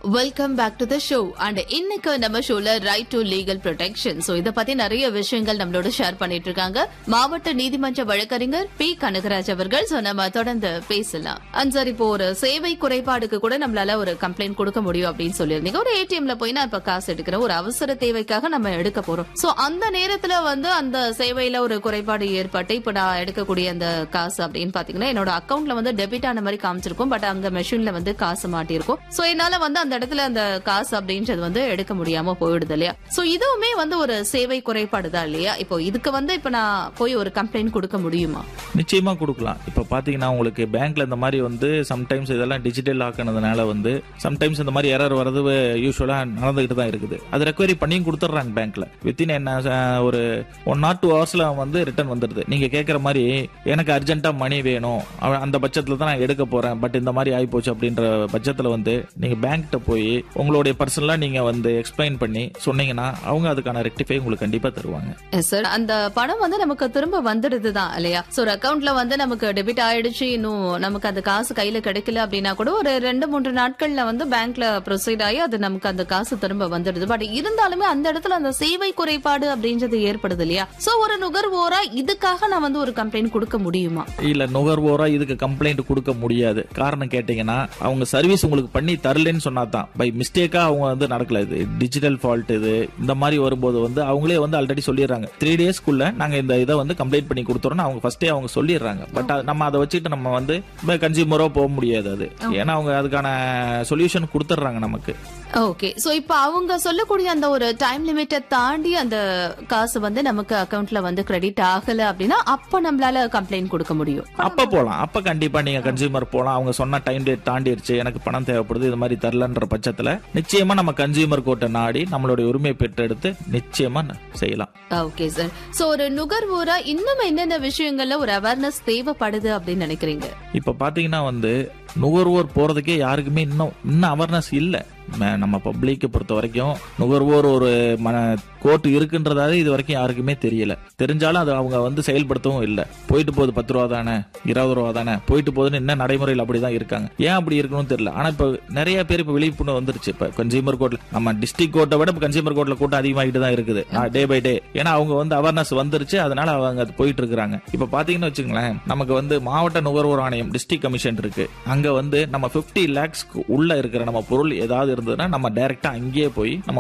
welcome back to the show and இன்னைக்கு நம்ம ஷோல right to legal protection so இத பத்தி நிறைய விஷயங்கள் நம்மளோட ஷேர் பண்ணிட்டு இருக்காங்க மாவட்ட நீதிமன்ற வழக்கறிஞர் பி கனகராஜ் அவர்கள் சோ நம்ம தொடர்ந்து பேசலாம் அண்ட் சார் இப்போ ஒரு சேவை குறைபாடுக்கு கூட நம்மளால ஒரு கம்ப்ளைண்ட் கொடுக்க முடியும் அப்படின்னு சொல்லியிருந்தீங்க ஒரு ஏடிஎம்ல போய் நான் இப்ப காசு எடுக்கிறேன் ஒரு அவசர தேவைக்காக நம்ம எடுக்க போறோம் சோ அந்த நேரத்துல வந்து அந்த சேவையில ஒரு குறைபாடு ஏற்பட்டு இப்ப நான் எடுக்கக்கூடிய அந்த காசு அப்படின்னு பாத்தீங்கன்னா என்னோட அக்கவுண்ட்ல வந்து டெபிட் ஆன மாதிரி காமிச்சிருக்கும் பட் அங்க மெஷின்ல வந்து காசு மாட்டிருக்கும் சோ என்னால வந்து அந்த இடத்துல அந்த காசு அப்படின்றது வந்து எடுக்க முடியாம போயிடுது இல்லையா சோ இதுவுமே வந்து ஒரு சேவை குறைபாடு தான் இல்லையா இப்போ இதுக்கு வந்து இப்ப நான் போய் ஒரு கம்ப்ளைண்ட் கொடுக்க முடியுமா நிச்சயமா கொடுக்கலாம் இப்போ பாத்தீங்கன்னா உங்களுக்கு பேங்க்ல இந்த மாதிரி வந்து சம்டைம்ஸ் இதெல்லாம் டிஜிட்டல் ஆக்கினதுனால வந்து சம்டைம்ஸ் இந்த மாதிரி எரர் வரது யூஸ்வலா நடந்துகிட்டு தான் இருக்குது அது ரெக்வயரி பண்ணியும் கொடுத்துட்றாங்க பேங்க்ல வித்தின் என்ன அஹ், ஒரு ஒன் ஆர் டூ ஹவர்ஸ்ல வந்து ரிட்டர்ன் வந்துடுது நீங்க கேட்குற மாதிரி எனக்கு அர்ஜென்ட்டா மணி வேணும் அவ- அந்த பட்சத்துல தான் நான் எடுக்க போறேன் பட் இந்த மாதிரி ஆகி போச்சு அப்படின்ற பட்சத்துல வந்து நீங்க பேங்க்கிட்ட போய் உங்களுடைய பர்சனலா நீங்க வந்து எக்ஸ்பிளைன் பண்ணி சொன்னீங்கன்னா அவங்க அதுக்கான ரெக்டிஃபை உங்களுக்கு கண்டிப்பா தருவாங்க சார் அந்த பணம் வந்து நமக்கு திரும்ப வந்துடுது தான் இல்லையா சோ ஒரு அக்கவுண்ட்ல வந்து நமக்கு டெபிட் ஆயிடுச்சு இன்னும் நமக்கு அந்த காசு கையில கிடைக்கல அப்படின்னா கூட ஒரு ரெண்டு மூன்று நாட்கள்ல வந்து பேங்க்ல ப்ரொசீட் ஆகி அது நமக்கு அந்த காசு திரும்ப வந்துடுது பட் இருந்தாலுமே அந்த இடத்துல அந்த சேவை குறைபாடு அப்படின்றது ஏற்படுது இல்லையா சோ ஒரு நுகர்வோரா இதுக்காக நான் வந்து ஒரு கம்ப்ளைண்ட் கொடுக்க முடியுமா இல்ல நுகர்வோரா இதுக்கு கம்ப்ளைண்ட் கொடுக்க முடியாது காரணம் கேட்டீங்கன்னா அவங்க சர்வீஸ் உங்களுக்கு பண்ணி தரலன்னு சொன்னா தான் பை மிஸ்டேக்கா அவங்க வந்து நடக்கல இது டிஜிட்டல் ஃபால்ட் இது இந்த மாதிரி வரும்போது வந்து அவங்களே வந்து ஆல்ரெடி சொல்லிடுறாங்க த்ரீ டேஸ்க்குள்ள நாங்க இந்த இதை வந்து கம்ப்ளைண்ட் பண்ணி கொடுத்துறோம்னு அவங்க ஃபர்ஸ்டே அவங்க சொல்லிடுறாங்க பட் நம்ம அதை வச்சுட்டு நம்ம வந்து கன்சியூமரோ போக முடியாது அது ஏன்னா அவங்க அதுக்கான சொல்யூஷன் கொடுத்துட்றாங்க நமக்கு ஓகே சோ இப்போ அவங்க சொல்லக்கூடிய அந்த ஒரு டைம் லிமிட்டை தாண்டி அந்த காசு வந்து நமக்கு அக்கவுண்ட்ல வந்து கிரெடிட் ஆகல அப்படின்னா அப்ப நம்மளால கம்ப்ளைண்ட் கொடுக்க முடியும் அப்ப போலாம் அப்ப கண்டிப்பா நீங்க கன்சியூமர் போலாம் அவங்க சொன்ன டைம் டேட் தாண்டிடுச்சு எனக்கு பணம் தேவைப்படுது இது மாதிரி தரலன்ற பட்சத்துல நிச்சயமா நம்ம கன்சியூமர் கோர்ட்டை நாடி நம்மளுடைய உரிமையை பெற்றெடுத்து நிச்சயமா செய்யலாம் ஓகே சார் சோ ஒரு நுகர்வோரா இன்னும் என்னென்ன விஷயங்கள்ல ஒரு அவேர்னஸ் தேவைப்படுது அப்படின்னு நினைக்கிறீங்க இப்ப பாத்தீங்கன்னா வந்து நுகர்வோர் போறதுக்கே யாருக்குமே இன்னும் இன்னும் அவேர்னஸ் இல்ல ம- நம்ம பப்ளிக்கை பொறுத்த வரைக்கும் நுகர்வோர் ஒரு மன கோர்ட் இருக்குன்றதாவே இது வரைக்கும் யாருக்குமே தெரியல தெரிஞ்சாலும் அது அவங்க வந்து செயல்படுத்தவும் இல்ல போயிட்டு போகுது பத்து ரூபா தானே இருபது ரூபா தானே போயிட்டு போகுதுன்னு என்ன நடைமுறையில் அப்படிதான் இருக்காங்க ஏன் அப்படி இருக்கணும்னு தெரியல ஆனா இப்ப நிறைய பேர் இப்ப விழிப்புணர்வு வந்துருச்சு இப்ப கன்சியூமர் கோர்ட்ல நம்ம டிஸ்ட்ரிக்ட் கோர்ட்டை விட இப்ப கன்சியூமர் கோர்ட்ல கூட்டம் அதிகமாகிட்டு தான் இருக்குது டே பை டே ஏன்னா அவங்க வந்து அவேர்னஸ் வந்துருச்சு அதனால அவங்க அது போயிட்டு இருக்கிறாங்க இப்ப பாத்தீங்கன்னு வச்சுங்களேன் நமக்கு வந்து மாவட்ட நுகர்வோர் ஆணையம் டிஸ்ட்ரிக்ட் கமிஷன் இருக்கு அங்க வந்து நம்ம 50 லேக்ஸ்க்கு உள்ள இருக்கிற நம்ம பொருள் ஏதாவது இருந்ததுன்னா நம்ம டைரக்டா அங்கேயே போய் நம்ம